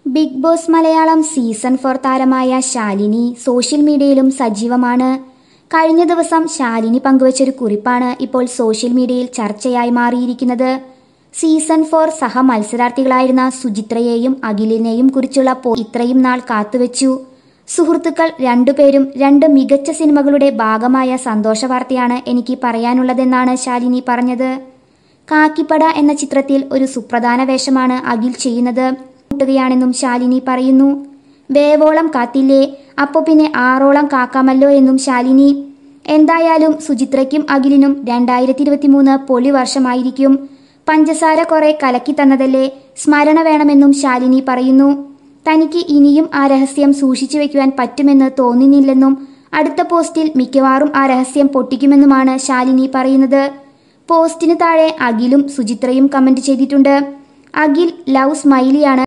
big Boss Malayalam season four താരമായ Shalini social മീഡിയയിലും സജീവമാണ് കഴിഞ്ഞ ദിവസം ശാലിനി പങ്കുവച്ചൊരു കുറിപ്പാണ് ഇപ്പോൾ സോഷ്യൽ മീഡിയയിൽ ചർച്ചയായി മാറിയിരിക്കുന്നത് സീസൺ ഫോർ സഹ മത്സരാർത്ഥികളായിരുന്ന സുചിത്രയെയും അഖിലിനെയും കുറിച്ചുള്ള പോ ഇത്രയും നാൾ കാത്തുവെച്ചു സുഹൃത്തുക്കൾ രണ്ടുപേരും രണ്ട് മികച്ച സിനിമകളുടെ ഭാഗമായ സന്തോഷ വാർത്തയാണ് എനിക്ക് പറയാനുള്ളതെന്നാണ് ശാലിനി പറഞ്ഞത് കാക്കിപ്പട എന്ന ചിത്രത്തിൽ ഒരു സുപ്രധാന വേഷമാണ് അഖിൽ ചെയ്യുന്നത് കൂട്ടുകയാണെന്നും ശാലിനി പറയുന്നു വേവോളം കാത്തില്ലേ അപ്പോ പിന്നെ ആറോളം കാക്കാമല്ലോ എന്നും ശാലിനി എന്തായാലും സുചിത്രയ്ക്കും അഖിലിനും രണ്ടായിരത്തി ഇരുപത്തി മൂന്ന് പൊളി വർഷമായിരിക്കും പഞ്ചസാര കുറെ കലക്കി തന്നതല്ലേ സ്മരണ വേണമെന്നും ശാലിനി പറയുന്നു തനിക്ക് ഇനിയും ആ രഹസ്യം സൂക്ഷിച്ചു വെക്കുവാൻ പറ്റുമെന്ന് തോന്നുന്നില്ലെന്നും അടുത്ത പോസ്റ്റിൽ മിക്കവാറും ആ രഹസ്യം പൊട്ടിക്കുമെന്നുമാണ് ശാലിനി പറയുന്നത് പോസ്റ്റിന് താഴെ അഖിലും സുചിത്രയും കമന്റ് ചെയ്തിട്ടുണ്ട് അഖിൽ ലവ് സ്മൈലിയാണ്